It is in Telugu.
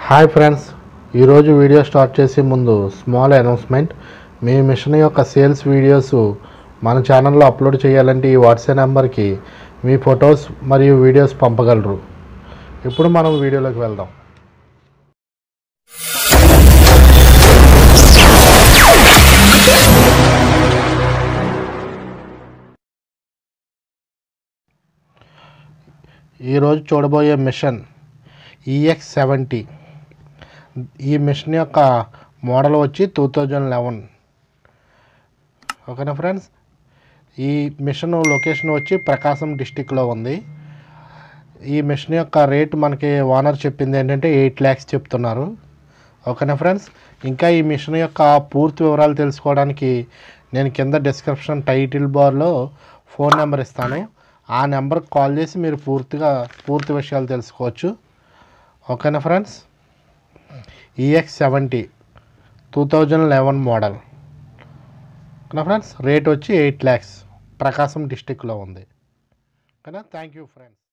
హాయ్ ఫ్రెండ్స్ ఈరోజు వీడియో స్టార్ట్ చేసే ముందు స్మాల్ అనౌన్స్మెంట్ మీ మిషన్ యొక్క సేల్స్ వీడియోస్ మన ఛానల్లో అప్లోడ్ చేయాలంటే ఈ వాట్సాప్ నెంబర్కి మీ ఫొటోస్ మరియు వీడియోస్ పంపగలరు ఇప్పుడు మనం వీడియోలోకి వెళ్దాం ఈరోజు చూడబోయే మిషన్ ఈఎక్స్ సెవెంటీ ఈ మిషన్ యొక్క మోడల్ వచ్చి టూ థౌజండ్ లెవెన్ ఓకేనా ఫ్రెండ్స్ ఈ మిషన్ లొకేషన్ వచ్చి ప్రకాశం డిస్టిక్లో ఉంది ఈ మిషన్ యొక్క రేట్ మనకి ఓనర్ చెప్పింది ఏంటంటే ఎయిట్ ల్యాక్స్ చెప్తున్నారు ఓకేనా ఫ్రెండ్స్ ఇంకా ఈ మిషన్ యొక్క పూర్తి వివరాలు తెలుసుకోవడానికి నేను కింద డిస్క్రిప్షన్ టైటిల్ బార్లో ఫోన్ నెంబర్ ఇస్తాను ఆ నెంబర్కి కాల్ చేసి మీరు పూర్తిగా పూర్తి విషయాలు తెలుసుకోవచ్చు ఓకేనా friends EX seventy two thousand eleven model ఓకేనా ఫ్రెండ్స్ రేట్ వచ్చి ఎయిట్ ల్యాక్స్ ప్రకాశం డిస్టిక్లో ఉంది ఓకేనా థ్యాంక్ యూ ఫ్రెండ్స్